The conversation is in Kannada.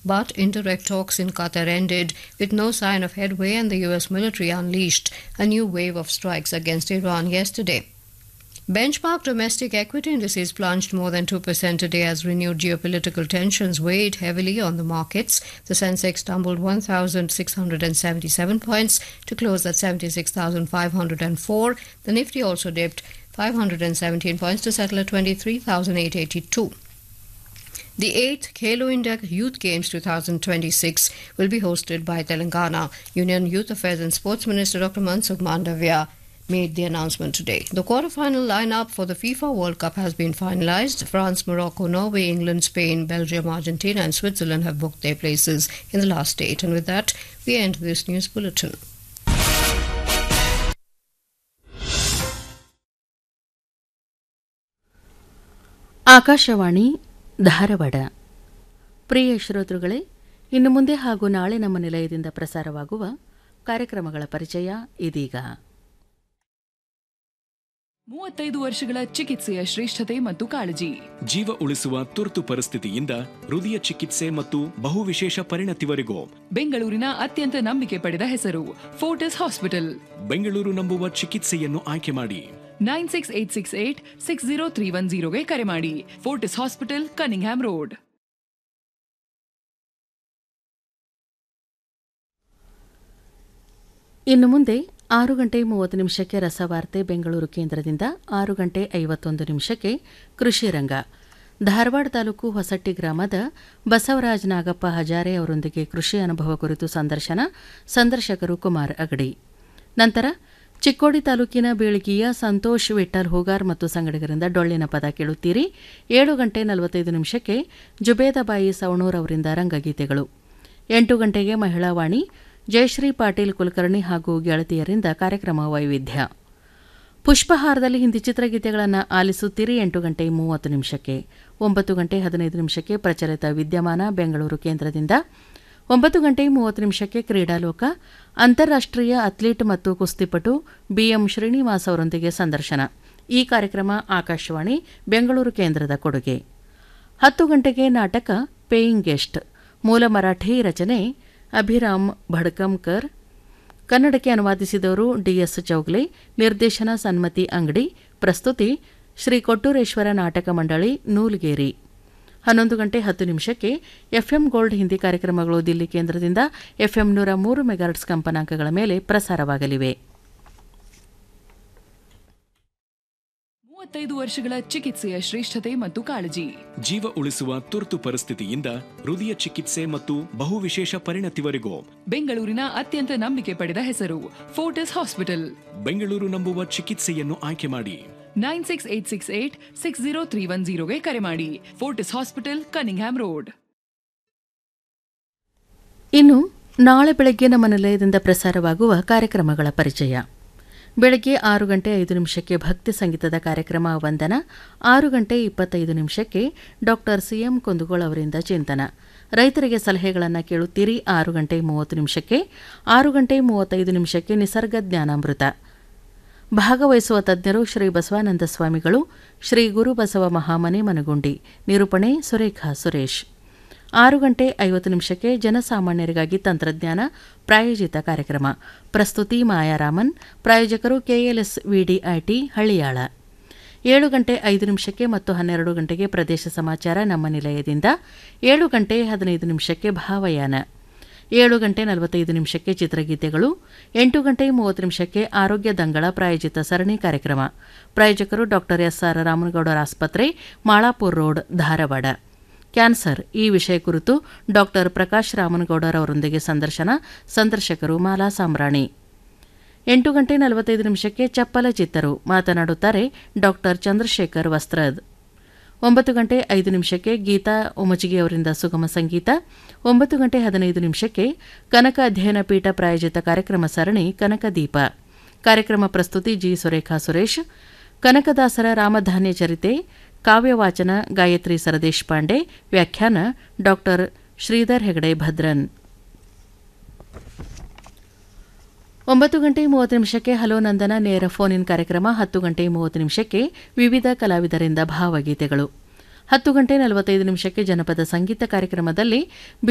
but indirect talks in Qatar ended with no sign of headway, and the US military unleashed a new wave of strikes against Iran yesterday. Benchmark domestic equity indices plunged more than 2% today as renewed geopolitical tensions weighed heavily on the markets. The Sensex tumbled 1,677 points to close at 76,504. The Nifty also dipped 517 points to settle at 23,882. The 8th Khelo India Youth Games 2026 will be hosted by Telangana. Union Youth Affairs and Sports Minister Dr. Mansukh Mandavia made the announcement today. The quarterfinal lineup for the FIFA World Cup has been finalized. France, Morocco, Norway, England, Spain, Belgium, Argentina, and Switzerland have booked their places in the last eight. And with that, we end this news bulletin. Akashvani Dharwad ಪ್ರಿಯ ಶ್ರೋತೃಗಳೇ ಇನ್ನು ಮುಂದೆ ಹಾಗೂ ನಾಳೆ ನಮ್ಮ ನಿಲಯದಿಂದ ಪ್ರಸಾರವಾಗುವ ಕಾರ್ಯಕ್ರಮಗಳ ಪರಿಚಯ ಇದೀಗ ಮೂವತ್ತೈದು ವರ್ಷಗಳ ಚಿಕಿತ್ಸೆಯ ಶ್ರೇಷ್ಠತೆ ಮತ್ತು ಕಾಳಜಿ ಜೀವ ಉಳಿಸುವ ತುರ್ತು ಪರಿಸ್ಥಿತಿಯಿಂದ ಹೃದಯ ಚಿಕಿತ್ಸೆ ಮತ್ತು ಬಹುವಿಶೇಷ ಪರಿಣತಿವರೆಗೂ ಬೆಂಗಳೂರಿನ ಅತ್ಯಂತ ನಂಬಿಕೆ ಪಡೆದ ಹೆಸರು ಫೋರ್ಟಿಸ್ ಹಾಸ್ಪಿಟಲ್ ಬೆಂಗಳೂರು ನಂಬುವ ಚಿಕಿತ್ಸೆಯನ್ನು ಆಯ್ಕೆ ಮಾಡಿ nine six eight six eight six zero three one ಜೀರೋಗೆ ಕರೆ ಮಾಡಿ ಫೋರ್ಟಿಸ್ ಹಾಸ್ಪಿಟಲ್ ಕನಿಂಗ್ಹ್ಯಾಮ್ ರೋಡ್ ಇನ್ನು ಮುಂದೆ ಆರು ಗಂಟೆ ಮೂವತ್ತು ನಿಮಿಷಕ್ಕೆ ರಸವಾರ್ತೆ ಬೆಂಗಳೂರು ಕೇಂದ್ರದಿಂದ ಆರು ಗಂಟೆ ಐವತ್ತೊಂದು ನಿಮಿಷಕ್ಕೆ ಕೃಷಿ ರಂಗ ಧಾರವಾಡ ತಾಲೂಕು ಹೊಸಟ್ಟಿ ಗ್ರಾಮದ ಬಸವರಾಜ ನಾಗಪ್ಪ ಹಜಾರೆ ಅವರೊಂದಿಗೆ ಕೃಷಿ ಅನುಭವ ಕುರಿತು ಸಂದರ್ಶನ ಸಂದರ್ಶಕರು ಕುಮಾರ್ ಅಗಡಿ ನಂತರ ಚಿಕ್ಕೋಡಿ ತಾಲೂಕಿನ ಬೀಳಗಿಯ ಸಂತೋಷ್ ವಿಠಲ್ ಹೂಗಾರ್ ಮತ್ತು ಸಂಗಡಿಗರಿಂದ ಡೊಳ್ಳಿನ ಪದ ಕೇಳುತ್ತೀರಿ ಏಳು ಗಂಟೆ ನಲವತ್ತೈದು ನಿಮಿಷಕ್ಕೆ ಜುಬೇದಾಬಾಯಿ ಸವಣೂರ್ ಅವರಿಂದ ರಂಗಗೀತೆಗಳು ಎಂಟು ಗಂಟೆಗೆ ಮಹಿಳಾ ವಾಣಿ ಜಯಶ್ರೀ ಪಾಟೀಲ್ ಕುಲಕರ್ಣಿ ಹಾಗೂ ಗೆಳತಿಯರಿಂದ ಕಾರ್ಯಕ್ರಮ ವೈವಿಧ್ಯ ಪುಷ್ಪಹಾರದಲ್ಲಿ ಹಿಂದಿ ಚಿತ್ರಗೀತೆಗಳನ್ನು ಆಲಿಸುತ್ತೀರಿ ಎಂಟು ಗಂಟೆ ಮೂವತ್ತು ನಿಮಿಷಕ್ಕೆ ಒಂಬತ್ತು ಗಂಟೆ ಹದಿನೈದು ನಿಮಿಷಕ್ಕೆ ಪ್ರಚಲಿತ ವಿದ್ಯಮಾನ ಬೆಂಗಳೂರು ಕೇಂದ್ರದಿಂದ ಒಂಬತ್ತು ಗಂಟೆ ಮೂವತ್ತು ನಿಮಿಷಕ್ಕೆ ಕ್ರೀಡಾಲೋಕ ಅಂತಾರಾಷ್ಟ್ರೀಯ ಅಥ್ಲೀಟ್ ಮತ್ತು ಕುಸ್ತಿಪಟು ಬಿಎಂ ಶ್ರೀನಿವಾಸ್ ಅವರೊಂದಿಗೆ ಸಂದರ್ಶನ ಈ ಕಾರ್ಯಕ್ರಮ ಆಕಾಶವಾಣಿ ಬೆಂಗಳೂರು ಕೇಂದ್ರದ ಕೊಡುಗೆ ಹತ್ತು ಗಂಟೆಗೆ ನಾಟಕ ಪೇಯಿಂಗ್ ಗೆಸ್ಟ್ ಮೂಲ ಮರಾಠಿ ರಚನೆ ಅಭಿರಾಮ್ ಭಡ್ಕಂಕರ್ ಕನ್ನಡಕ್ಕೆ ಅನುವಾದಿಸಿದವರು ಡಿಎಸ್ ಚೌಗ್ಲೆ ನಿರ್ದೇಶನ ಸನ್ಮತಿ ಅಂಗಡಿ ಪ್ರಸ್ತುತಿ ಶ್ರೀ ಕೊಟ್ಟೂರೇಶ್ವರ ನಾಟಕ ಮಂಡಳಿ ನೂಲ್ಗೇರಿ ಹನ್ನೊಂದು ಗಂಟೆ ಹತ್ತು ನಿಮಿಷಕ್ಕೆ ಎಫ್ಎಂ ಗೋಲ್ಡ್ ಹಿಂದಿ ಕಾರ್ಯಕ್ರಮಗಳು ದಿಲ್ಲಿ ಕೇಂದ್ರದಿಂದ ಎಫ್ಎಂ ನೂರ ಮೂರು ಮೆಗಾಟ್ಸ್ ಕಂಪನಾಂಕಗಳ ಮೇಲೆ ಪ್ರಸಾರವಾಗಲಿವೆ ಮೂವತ್ತೈದು ವರ್ಷಗಳ ಚಿಕಿತ್ಸೆಯ ಶ್ರೇಷ್ಠತೆ ಮತ್ತು ಕಾಳಜಿ ಜೀವ ಉಳಿಸುವ ತುರ್ತು ಪರಿಸ್ಥಿತಿಯಿಂದ ಹೃದಯ ಚಿಕಿತ್ಸೆ ಮತ್ತು ಬಹುವಿಶೇಷ ಪರಿಣತಿವರೆಗೂ ಬೆಂಗಳೂರಿನ ಅತ್ಯಂತ ನಂಬಿಕೆ ಪಡೆದ ಹೆಸರು ಫೋರ್ಟಿಸ್ ಹಾಸ್ಪಿಟಲ್ ಬೆಂಗಳೂರು ನಂಬುವ ಚಿಕಿತ್ಸೆಯನ್ನು ಆಯ್ಕೆ ಮಾಡಿ nine six eight six eight six zero three one ಜೀರೋಗೆ ಕರೆ ಮಾಡಿ ಫೋರ್ಟಿಸ್ ಹಾಸ್ಪಿಟಲ್ ಕನಿಂಗ್ಹ್ಯಾಮ್ ರೋಡ್ ಇನ್ನು ನಾಳೆ ಬೆಳಗ್ಗೆ ನಮ್ಮ ನಿಲಯದಿಂದ ಪ್ರಸಾರವಾಗುವ ಕಾರ್ಯಕ್ರಮಗಳ ಪರಿಚಯ ಬೆಳಗ್ಗೆ ಆರು ಗಂಟೆ ಐದು ನಿಮಿಷಕ್ಕೆ ಭಕ್ತಿ ಸಂಗೀತದ ಕಾರ್ಯಕ್ರಮ ವಂದನ ಆರು ಗಂಟೆ ಇಪ್ಪತ್ತೈದು ನಿಮಿಷಕ್ಕೆ ಡಾಕ್ಟರ್ ಸಿಎಂ ಕುಂದಗೋಳ್ ಅವರಿಂದ ಚಿಂತನ ರೈತರಿಗೆ ಸಲಹೆಗಳನ್ನು ಕೇಳುತ್ತೀರಿ ಆರು ಗಂಟೆ ಮೂವತ್ತು ನಿಮಿಷಕ್ಕೆ ಆರು ಗಂಟೆ ಮೂವತ್ತೈದು ನಿಮಿಷಕ್ಕೆ ನಿಸರ್ಗ ಜ್ಞಾನಾಮೃತ ಭಾಗವಹಿಸುವ ತಜ್ಞರು ಶ್ರೀ ಬಸವಾನಂದ ಸ್ವಾಮಿಗಳು ಶ್ರೀ ಗುರುಬಸವ ಮಹಾಮನೆ ಮನಗುಂಡಿ ನಿರೂಪಣೆ ಸುರೇಖಾ ಸುರೇಶ್ ಆರು ಗಂಟೆ ಐವತ್ತು ನಿಮಿಷಕ್ಕೆ ಜನಸಾಮಾನ್ಯರಿಗಾಗಿ ತಂತ್ರಜ್ಞಾನ ಪ್ರಾಯೋಜಿತ ಕಾರ್ಯಕ್ರಮ ಪ್ರಸ್ತುತಿ ಮಾಯಾರಾಮನ್ ಪ್ರಾಯೋಜಕರು ಕೆಎಲ್ಎಸ್ ವಿಡಿಐಟಿ ಹಳ್ಳಿಯಾಳ ಏಳು ಗಂಟೆ ಐದು ನಿಮಿಷಕ್ಕೆ ಮತ್ತು ಹನ್ನೆರಡು ಗಂಟೆಗೆ ಪ್ರದೇಶ ಸಮಾಚಾರ ನಮ್ಮ ನಿಲಯದಿಂದ ಏಳು ಗಂಟೆ ಹದಿನೈದು ನಿಮಿಷಕ್ಕೆ ಭಾವಯಾನ ಏಳು ಗಂಟೆ ನಲವತ್ತೈದು ನಿಮಿಷಕ್ಕೆ ಚಿತ್ರಗೀತೆಗಳು ಎಂಟು ಗಂಟೆ ಮೂವತ್ತು ನಿಮಿಷಕ್ಕೆ ಆರೋಗ್ಯ ದಂಗಳ ಪ್ರಾಯೋಜಿತ ಸರಣಿ ಕಾರ್ಯಕ್ರಮ ಪ್ರಾಯೋಜಕರು ಡಾಕ್ಟರ್ ಎಸ್ಆರ್ ರಾಮನಗೌಡರ ಆಸ್ಪತ್ರೆ ಮಾಳಾಪುರ್ ರೋಡ್ ಧಾರವಾಡ ಕ್ಯಾನ್ಸರ್ ಈ ವಿಷಯ ಕುರಿತು ಡಾಕ್ಟರ್ ಪ್ರಕಾಶ್ ರಾಮನಗೌಡರ್ ಅವರೊಂದಿಗೆ ಸಂದರ್ಶನ ಸಂದರ್ಶಕರು ಮಾಲಾ ಸಾಮ್ರಾಣಿ ಎಂಟು ಗಂಟೆ ನಲವತ್ತೈದು ನಿಮಿಷಕ್ಕೆ ಚಪ್ಪಲ ಚಿತ್ತರು ಮಾತನಾಡುತ್ತಾರೆ ಡಾಕ್ಟರ್ ಚಂದ್ರಶೇಖರ್ ವಸ್ತ್ರದ್ ಒಂಬತ್ತು ಗಂಟೆ ಐದು ನಿಮಿಷಕ್ಕೆ ಗೀತಾ ಉಮಚಿಗೆ ಅವರಿಂದ ಸುಗಮ ಸಂಗೀತ ಒಂಬತ್ತು ಗಂಟೆ ಹದಿನೈದು ನಿಮಿಷಕ್ಕೆ ಕನಕ ಅಧ್ಯಯನ ಪೀಠ ಪ್ರಾಯೋಜಿತ ಕಾರ್ಯಕ್ರಮ ಸರಣಿ ಕನಕದೀಪ ಕಾರ್ಯಕ್ರಮ ಪ್ರಸ್ತುತಿ ಜಿ ಸುರೇಖಾ ಸುರೇಶ್ ಕನಕದಾಸರ ರಾಮಧಾನ್ಯ ಚರಿತೆ ಕಾವ್ಯವಾಚನ ಗಾಯತ್ರಿ ಸರದೇಶ್ ಪಾಂಡೆ ವ್ಯಾಖ್ಯಾನ ಡಾಕ್ಟರ್ ಶ್ರೀಧರ್ ಹೆಗಡೆ ಭದ್ರನ್ ಒಂಬತ್ತು ಗಂಟೆ ಮೂವತ್ತು ನಿಮಿಷಕ್ಕೆ ಹಲೋ ನಂದನ ನೇರ ಫೋನ್ ಇನ್ ಕಾರ್ಯಕ್ರಮ ಹತ್ತು ಗಂಟೆ ಮೂವತ್ತು ನಿಮಿಷಕ್ಕೆ ವಿವಿಧ ಕಲಾವಿದರಿಂದ ಭಾವಗೀತೆಗಳು ಹತ್ತು ಗಂಟೆ ನಲವತ್ತೈದು ನಿಮಿಷಕ್ಕೆ ಜನಪದ ಸಂಗೀತ ಕಾರ್ಯಕ್ರಮದಲ್ಲಿ